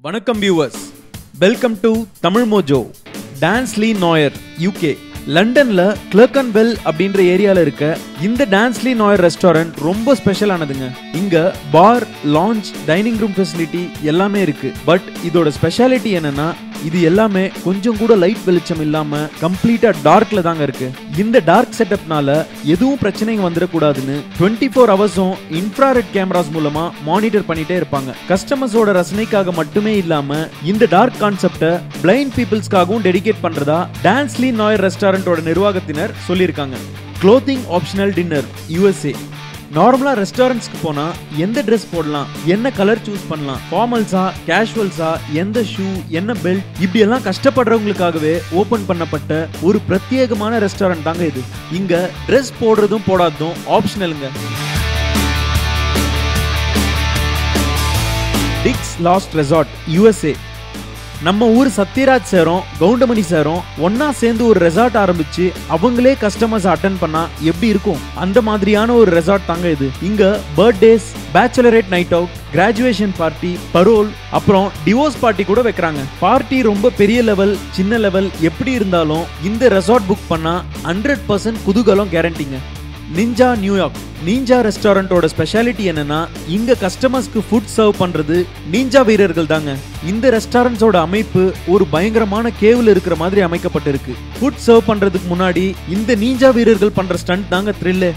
வணக்கம் viewers welcome to Tamil Mojo Dans le Noir UK லண்டன்ல கிளர்கன் bell அப்படின்ற ஏரியால இருக்க இந்த டான்ஸ்லி நாயர் ரெஸ்டாரண்ட் ரொம்ப ஸ்பெஷலானதுங்க இங்க bar lounge dining room facility எல்லாமே இருக்கு பட் இதோட ஸ்பெஷாலிட்டி என்னன்னா இது எல்லாமே கொஞ்சம் கூட லைட் வெளிச்சம் இல்லாம கம்ப்ளீட்டா டார்க்ல தாங்க இருக்கு இந்த டார்க் செட்டப்னால எதுவும் பிரச்சனைங்க வந்துடக்கூடாதுன்னு டுவெண்ட்டி ஃபோர் ஹவர்ஸும் இன்ஃப்ராரெட் கேமராஸ் மூலமா மானிட்டர் பண்ணிட்டே இருப்பாங்க கஸ்டமர்ஸோட ரசனைக்காக மட்டுமே இல்லாம இந்த டார்க் கான்செப்டை பிளைண்ட் பீப்புள்ஸ்க்காகவும் டெடிகேட் பண்றதா டான்ஸ்லி நாயர் ரெஸ்டாரண்டோட நிர்வாகத்தினர் சொல்லியிருக்காங்க க்ளோத்திங் ஆப்ஷனல் டின்னர் யூஎஸ்ஏ நார்மலா ரெஸ்டாரண்ட்ஸ்க்கு போனா எந்த ட்ரெஸ் போடலாம் என்ன கலர் சூஸ் பண்ணலாம் ஃபார்மல்ஸா கேஷுவல்ஸா எந்த ஷூ என்ன பெல்ட் இப்படி எல்லாம் கஷ்டப்படுறவங்களுக்காகவே ஓபன் பண்ணப்பட்ட ஒரு பிரத்யேகமான ரெஸ்டாரண்ட் தாங்க இது இங்க ட்ரெஸ் போடுறதும் போடாததும் ஆப்ஷனலுங்க டிக்ஸ் லாஸ்ட் ரெசார்ட் யுஎஸ்ஏ நம்ம ஊர் சத்யராஜ் சாரும் கவுண்டமணி சாரும் ஒன்னா சேர்ந்து ஒரு ரெசார்ட் ஆரம்பிச்சு அவங்களே கஸ்டமர்ஸ் அட்டன் பண்ணா எப்படி இருக்கும் அந்த மாதிரியான ஒரு ரெசார்ட் தாங்க இது இங்க birthdays bachelorette night out graduation party parole அப்புறம் டிவோர்ஸ் பார்ட்டி கூட வைக்கிறாங்க பார்ட்டி ரொம்ப பெரிய லெவல் சின்ன லெவல் எப்படி இருந்தாலும் இந்த ரெசார்ட் புக் பண்ணா ஹண்ட்ரட் பர்சன்ட் குதூகலம் கேரண்டிங்க நிஞ்சா நியூயார்க் நீஞ்சா ரெஸ்டாரண்டோட ஸ்பெஷாலிட்டி என்னன்னா இங்க கஸ்டமர்ஸ்க்கு ஃபுட் சர்வ் பண்றது நீஞ்சா வீரர்கள் தாங்க இந்த ரெஸ்டாரண்ட்ஸோட அமைப்பு ஒரு பயங்கரமான கேவ்ல இருக்கிற மாதிரி அமைக்கப்பட்டிருக்கு ஃபுட் சர்வ் பண்றதுக்கு முன்னாடி இந்த நீஞ்சா வீரர்கள் பண்ற ஸ்டண்ட் தாங்க thrill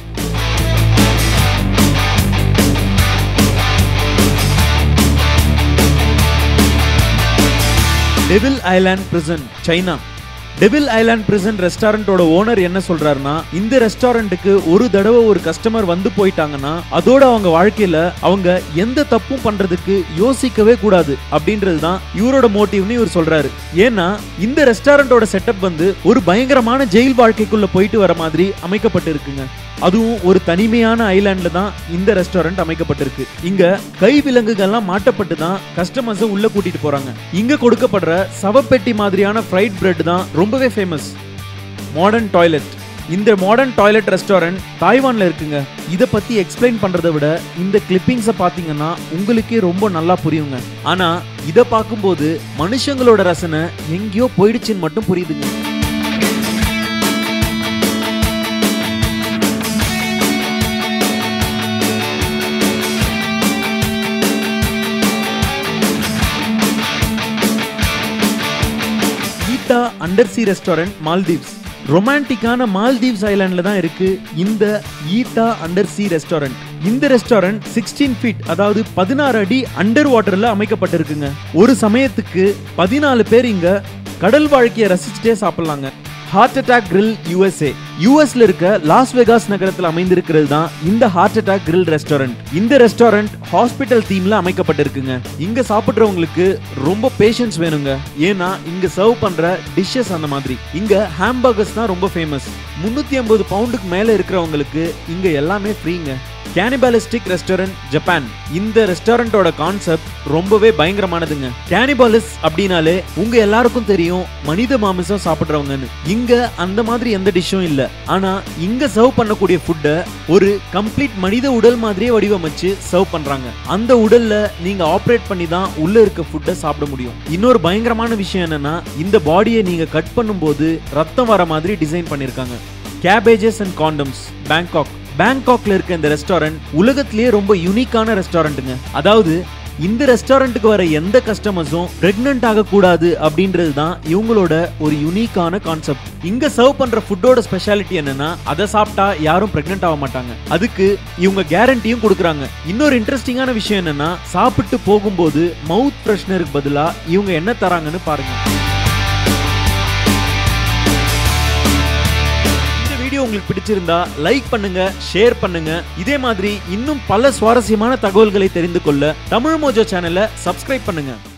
Devil Island Prison China Devil Island Prison ரெஸ்டாரண்டோட ஓனர் என்ன சொல்றாருன்னா இந்த ரெஸ்டாரண்ட்டுக்கு ஒரு தடவை ஒரு கஸ்டமர் வந்து போயிட்டாங்கன்னா அதோட அவங்க வாழ்க்கையில அவங்க எந்த தப்பும் பண்றதுக்கு யோசிக்கவே கூடாது அப்படின்றது தான் இவரோட மோட்டிவ்னு இவர் சொல்றாரு ஏன்னா இந்த ரெஸ்டாரண்டோட செட்டப் வந்து ஒரு பயங்கரமான ஜெயில் வாழ்க்கைக்குள்ள போயிட்டு வர மாதிரி அமைக்கப்பட்டு இருக்குங்க அதுவும் ஒரு தனிமையான ஐலாண்ட்ல தான் இந்த ரெஸ்டாரண்ட் அமைக்கப்பட்டிருக்கு இங்க கை விலங்குகள்லாம் மாட்டப்பட்டு தான் கஸ்டமர்ஸை உள்ள கூட்டிட்டு போறாங்க இங்க கொடுக்கப்படுற சவப்பெட்டி மாதிரியான ஃப்ரைட் பிரெட் தான் ரொம்பவே ஃபேமஸ் மாடர்ன் டாய்லெட் இந்த மாடர்ன் டாய்லெட் ரெஸ்டாரண்ட் தாய்வான்ல இருக்குங்க இதை பத்தி எக்ஸ்பிளைன் பண்றதை விட இந்த கிளிப்பிங்ஸை பாத்தீங்கன்னா உங்களுக்கே ரொம்ப நல்லா புரியுங்க ஆனா இதை பார்க்கும்போது மனுஷங்களோட ரசனை எங்கேயோ போயிடுச்சுன்னு மட்டும் புரியுதுங்க Ithaa undersea restaurant Maldives ரொமான்டிக்கான மால்தீவ்ஸ் ஐலாண்ட்ல தான் இருக்கு இந்த ஈட்டா அண்டர் சி ரெஸ்டாரண்ட் இந்த ரெஸ்டாரண்ட் சிக்ஸ்டீன் ஃபீட் அதாவது பதினாறு அடி அண்டர் வாட்டர்ல அமைக்கப்பட்டிருக்குங்க ஒரு சமயத்துக்கு பதினாலு பேர் இங்க கடல் வாழ்க்கையை ரசிச்சுட்டே சாப்பிடலாங்க ஹார்ட் அட்டாக் கிரில் யூஎஸ்ஏ யூஎஸ்ல இருக்க லாஸ் வெகாஸ் நகரத்தில் அமைந்திருக்கிறது தான் இந்த ஹார்ட் அட்டாக் கிரில் ரெஸ்டாரண்ட் இந்த ரெஸ்டாரண்ட் ஹாஸ்பிட்டல் தீம்ல அமைக்கப்பட்டிருக்குங்க இங்க சாப்பிடுறவங்களுக்கு ரொம்ப பேஷன்ஸ் வேணுங்க ஏன்னா இங்க சர்வ் பண்ற டிஷ்ஷஸ் அந்த மாதிரி இங்க ஹாம்பர்கர்ஸ் தான் ரொம்ப ஃபேமஸ் முன்னூத்தி ஐம்பது பவுண்டுக்கு மேல இருக்கிறவங்களுக்கு இங்க எல்லாமே ஃப்ரீங்க கேனிபாலிஸ்டிக் ரெஸ்டாரண்ட் ஜப்பான் இந்த ரெஸ்டாரண்டோட கான்செப்ட் ரொம்பவே பயங்கரமானதுங்க கேனிபாலிஸ் அப்படின்னாலே உங்க எல்லாருக்கும் தெரியும் மனித மாமிசம் சாப்பிடுறவங்கன்னு இங்க அந்த மாதிரி எந்த டிஷ்ஷும் இல்ல ஆனா இங்க சர்வ் பண்ணக்கூடிய ஃபுட்டை ஒரு கம்ப்ளீட் மனித உடல் மாதிரியே வடிவமைச்சு சர்வ் பண்றாங்க அந்த உடல்ல நீங்க ஆப்ரேட் பண்ணி தான் உள்ள இருக்க ஃபுட்டை சாப்பிட முடியும் இன்னொரு பயங்கரமான விஷயம் என்னன்னா இந்த பாடியை நீங்க கட் பண்ணும்போது ரத்தம் வர மாதிரி டிசைன் பண்ணிருக்காங்க கேபேஜஸ் அண்ட் காண்டம்ஸ் பேங்காக் பேங்காக்ல இருக்க இந்த ரெஸ்டாரண்ட் உலகத்திலேயே ரொம்ப யூனிக்கான ரெஸ்டாரண்ட்டுங்க அதாவது இந்த ரெஸ்டாரண்ட்டுக்கு வர எந்த கஸ்டமர்ஸும் பிரெக்னென்ட் ஆகக்கூடாது அப்படின்றது தான் இவங்களோட ஒரு யூனிக்கான கான்செப்ட் இங்க சர்வ் பண்ற ஃபுட்டோட ஸ்பெஷாலிட்டி என்னன்னா அதை சாப்பிட்டா யாரும் பிரெக்னென்ட் ஆக மாட்டாங்க அதுக்கு இவங்க கேரண்டியும் கொடுக்குறாங்க இன்னொரு இன்ட்ரெஸ்டிங்கான விஷயம் என்னன்னா சாப்பிட்டு போகும்போது மவுத் ஃப்ரெஷ்னருக்கு பதிலா இவங்க என்ன தராங்கன்னு பாருங்க வீடியோ உங்களுக்கு பிடிச்சிருந்தா லைக் பண்ணுங்க ஷேர் பண்ணுங்க இதே மாதிரி இன்னும் பல சுவாரஸ்யமான தகவல்களை தெரிந்து கொள்ள தமிழ் மோஜோ சேனலை சப்ஸ்கிரைப் பண்ணுங்க